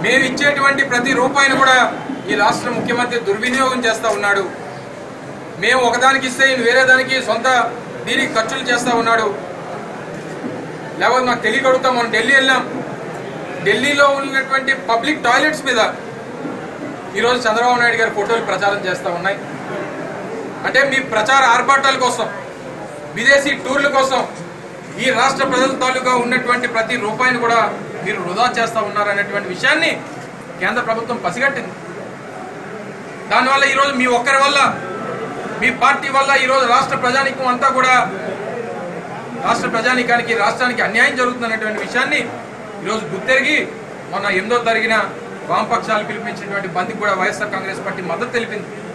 మేము ఇచ్చేటువంటి ప్రతి రూపాయిని కూడా ఈ రాష్ట్ర ముఖ్యమంత్రి దుర్వినియోగం చేస్తూ ఉన్నాడు మేము ఒకదానికి ఇస్తే ఈయన వేరే దానికి సొంత దీనికి ఖర్చులు చేస్తూ ఉన్నాడు లేకపోతే మాకు తెలియక అడుగుతాం మనం ఢిల్లీ వెళ్ళాం ఢిల్లీలో ఉన్నటువంటి పబ్లిక్ టాయిలెట్స్ మీద ఈరోజు చంద్రబాబు నాయుడు గారి ఫోటోలు ప్రచారం చేస్తూ ఉన్నాయి అంటే మీ ప్రచార ఆర్భాటాల కోసం విదేశీ టూర్ల కోసం ఈ రాష్ట్ర ప్రజల తాలూకా ఉన్నటువంటి ప్రతి రూపాయిని కూడా మీరు వృధా చేస్తూ ఉన్నారనేటువంటి విషయాన్ని కేంద్ర ప్రభుత్వం పసిగట్టింది దానివల్ల ఈరోజు మీ ఒక్కరి వల్ల మీ పార్టీ వల్ల ఈరోజు రాష్ట్ర ప్రజానికం అంతా కూడా రాష్ట్ర ప్రజానికానికి రాష్ట్రానికి అన్యాయం జరుగుతున్నటువంటి విషయాన్ని ఈరోజు గుర్తెరిగి మొన్న ఎనిమిదో తరిగిన వామపక్షాలు పిలిపించినటువంటి బంద్కి కూడా వైఎస్ఆర్ కాంగ్రెస్ పార్టీ మద్దతు తెలిపింది